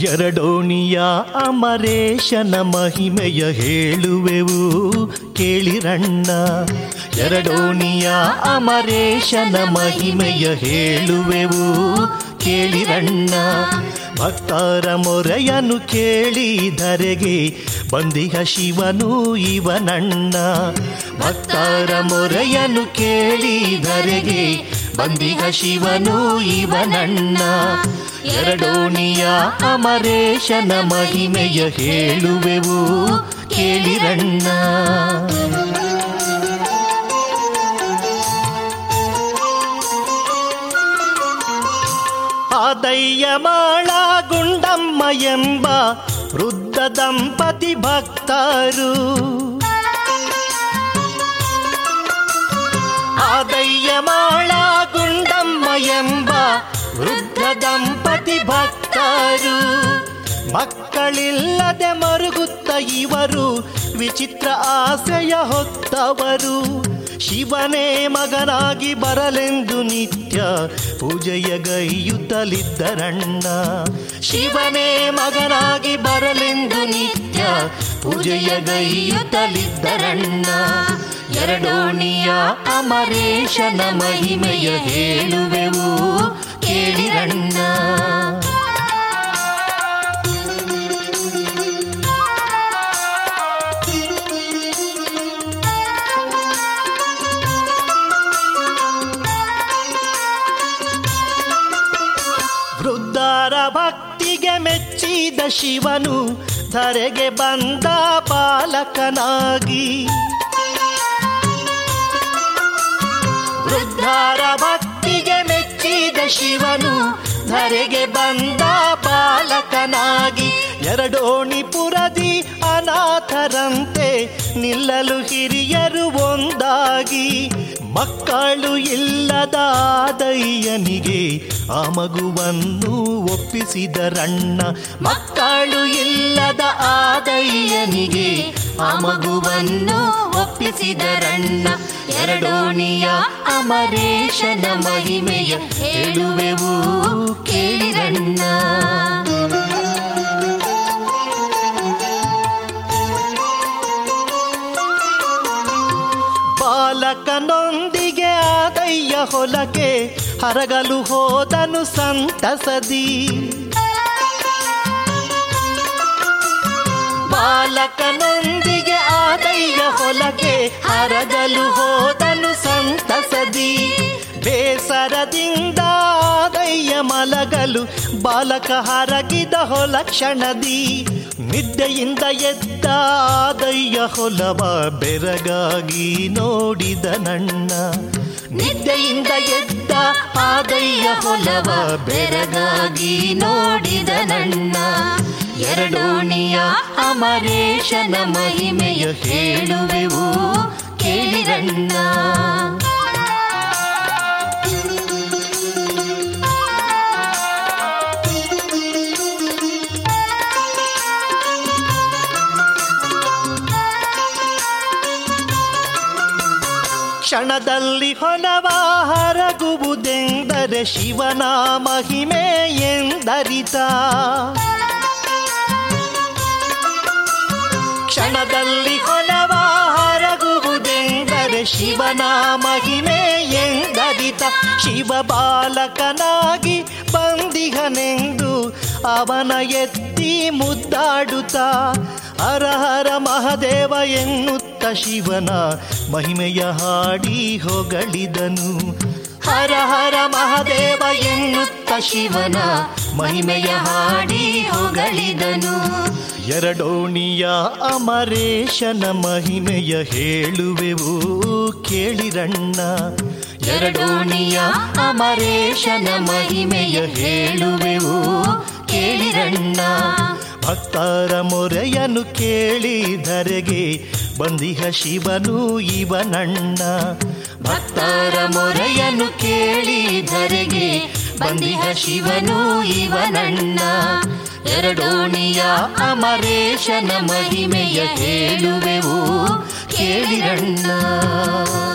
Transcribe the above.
ಎರಡೋಣಿಯ ಅಮರೇಶನ ಮಹಿಮೆಯ ಹೇಳುವೆವು ಕೇಳಿರಣ್ಣ ಎರಡೋಣಿಯ ಅಮರೇಶನ ಮಹಿಮೆಯ ಹೇಳುವೆವು ಕೇಳಿರಣ್ಣ ಭಕ್ತರ ಮೊರೆಯನು ಕೇಳಿ ಧರೆಗೆ ಬಂದಿಹ ಶಿವನು ಇವನಣ್ಣ ಭಕ್ತರ ಮೊರೆಯನು ಕೇಳಿ ಧರೆಗೆ ಬಂದಿಹ ಶಿವನು ಇವನಣ್ಣ ಎರಡೋಣಿಯ ಅಮರೇಶನ ಮಹಿಮೆಯ ಹೇಳುವೆವು ಕೇಳಿರಣ್ಣ ಆದಯ್ಯ ಮಾಳ ಗುಂಡಮ್ಮ ಎಂಬ ವೃದ್ಧ ದಂಪತಿ ಭಕ್ತರು ಆದಯ್ಯ ಮಾಳ ಗುಂಡಮ್ಮ ಎಂಬ ವೃದ್ಧ ದಂಪತಿ ಭಕ್ತರು ಮಕ್ಕಳಿಲ್ಲದೆ ಮರುಗುತ್ತ ಇವರು ವಿಚಿತ್ರ ಆಸೆಯ ಹೊತ್ತವರು ಶಿವನೇ ಮಗನಾಗಿ ಬರಲೆಂದು ನಿತ್ಯ ಪೂಜೆಯ ಗೈಯುತ್ತಲಿದ್ದರಣ್ಣ ಶಿವನೇ ಮಗನಾಗಿ ಬರಲೆಂದು ನಿತ್ಯ ಪೂಜೆಯ ಗೈಯುತ್ತಲಿದ್ದರಣ್ಣ ಎರಡೋಣಿಯ ಅಮರೇಶನ ಮಹಿಮೆಯ ಹೇಳುವೆವು ಕೇಳಿರಣ್ಣ ವೃದ್ಧರ ಭಕ್ತಿಗೆ ಮೆಚ್ಚಿದ ಶಿವನು ಧರೆಗೆ ಬಂದ ಪಾಲಕನಾಗಿ ವೃದ್ಧರ ಭಕ್ತಿಗೆ ಮೆಚ್ಚಿದ ಶಿವನು ಧರೆಗೆ ಬಂದ ಪಾಲಕನಾಗಿ ಎರಡೋಣಿಪುರದಿ ಅನಾಥರಂತೆ ನಿಲ್ಲಲು ಹಿರಿಯರು ಒಂದಾಗಿ ಮಕ್ಕಳು ಇಲ್ಲದ ದಯ್ಯನಿಗೆ ಆ ಮಗುವನ್ನು ಒಪ್ಪಿಸಿದರಣ್ಣ ಮಕ್ಕಳು ಇಲ್ಲದ ಆದಯ್ಯನಿಗೆ ಆ ಮಗುವನ್ನು ಒಪ್ಪಿಸಿದರಣ್ಣ ಎರಡೋಣಿಯ ಅಮರೇಶನ ಮಹಿಮೆಯ ಹೇಳುವೆವು ಕೇಳಿರಣ್ಣ ಬಾಲಕನೊಂದಿಗೆ ಆದಯ್ಯ ಹೊಲಕ್ಕೆ ಹರಗಲು ಹೋದನು ಸಂತಸದಿ ಬಾಲಕನೊಂದಿಗೆ ಆದಯ್ಯ ಹೊಲಕ್ಕೆ ಹರಗಲು ಹೋದನು ಸಂತಸದಿ ಬೇಸರದಿಂದ ಆದಯ್ಯ ಮಲಗಲು ಬಾಲಕ ಹರಗಿದ ಹೊಲ ಕ್ಷಣದಿ ನಿದ್ದೆಯಿಂದ ಎದ್ದ ಆದಯ್ಯ ಹೊಲವ ಬೆರಗಾಗಿ ನೋಡಿದ ನನ್ನ ನಿದ್ದೆಯಿಂದ ಎದ್ದ ಆದಯ್ಯ ಹೊಲವ ಬೆರಗಾಗಿ ನೋಡಿದ ನನ್ನ ಎರಡೋಣಿಯ ಅಮರೇಶನ ಮಹಿಮೆಯ ಹೇಳುವೆವು ಕೇಳಿರಣ್ಣ ಕ್ಷಣದಲ್ಲಿ ಹೊಲವ ಹರಗುವುದೆಂದರೆ ಶಿವನ ಮಹಿಮೆ ಎಂದರಿತ ಕ್ಷಣದಲ್ಲಿ ಹೊಲವ ಹರಗುವುದೆಂದರೆ ಶಿವನ ಮಹಿಮೆ ಎಂದರಿತ ಶಿವ ಬಾಲಕನಾಗಿ ಬಂದಿಹನೆಂದು ಅವನ ಎತ್ತಿ ಮುದ್ದಾಡುತ್ತಾ ಹರ ಹರ ಮಹದೇವ ಎನ್ನುತ್ತ ಶಿವನ ಮಹಿಮೆಯ ಹಾಡಿ ಹೊಗಳಿದನು ಹರ ಹರ ಮಹದೇವ ಎನ್ನುತ್ತ ಶಿವನ ಮಹಿಮೆಯ ಹಾಡಿ ಹೊಗಳಿದನು ಎರಡೋಣಿಯ ಅಮರೇಶನ ಮಹಿಮೆಯ ಹೇಳುವೆವು ಕೇಳಿರಣ್ಣ ಎರಡೋಣಿಯ ಅಮರೇಶನ ಮಹಿಮೆಯ ಹೇಳುವೆವು ಕೇಳಿರಣ್ಣ ಭಕ್ತರ ಮೊರೆಯನು ಕೇಳಿ ಧರೆಗೆ ಬಂದಿಹ ಶಿವನು ಇವನಣ್ಣ ಭಕ್ತರ ಮೊರೆಯನು ಕೇಳಿ ಧರೆಗೆ ಬಂದಿಹ ಶಿವನು ಇವನಣ್ಣ ಎರಡೋಣಿಯ ಅಮರೇಶನ ಮಹಿಮೆಯ ಹೇಳುವೆವು ಕೇಳಿರಣ್ಣ